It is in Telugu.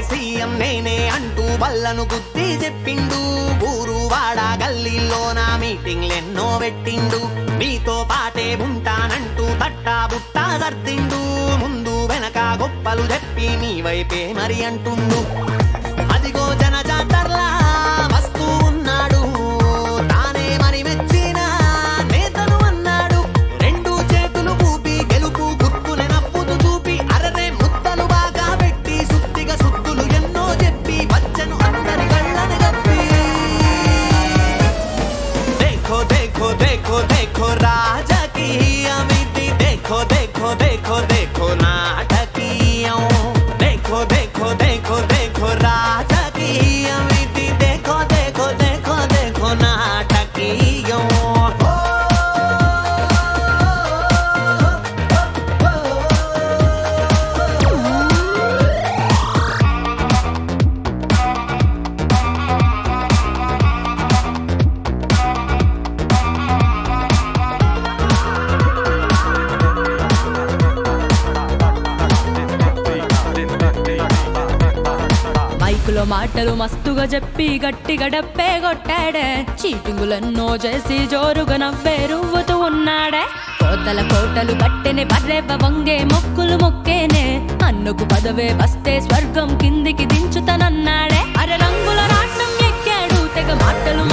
సీఎం నేనే అంటూ బల్లను గుద్ది చెప్పిండు ఊరు వాడ గల్లీలో నా మీటింగ్లెన్నో పెట్టిండు మీతో పాటే ఉంటానంటూ తట్టా బుట్టా సర్దిండు ముందు వెనక గొప్పలు చెప్పి మీ వైపే మరి అంటుండు అదిగో జన జాతరలా వస్తూ ఉన్నాడు తానే మరి మెచ్చిన నేతను అన్నాడు రెండు చేతులు ఊపి గెలుపు గుర్తుని నప్పుతూ చూపి అరరే ముద్దలు బాగా పెట్టి సుత్తిగా సుత్తులు ఎన్నో చెప్పి వచ్చను అందరి కళ్ళని గప్పి देखो देखो देखो देखो राजकीय मिति देखो देखो देखो देखो नाटकीय देखो देखो देखो देखो राजकीय मिति देखो देखो देखो देखो नाटकीय మైకులో మాటలు మస్తుగా చెప్పి గట్టిగా డప్పే కొట్టాడే చీటింగులెన్నో చేసి జోరుగా నవ్వే రువ్వుతూ ఉన్నాడే కోతల కోటలు కట్టెనే పర్రెవ్వ వంగే మొక్కులు మొక్కేనే అన్నుకు పదవే వస్తే స్వర్గం కిందికి దించుతానన్నాడే అర రంగుల రాట్నం ఎక్కాడు తెగ మాటలు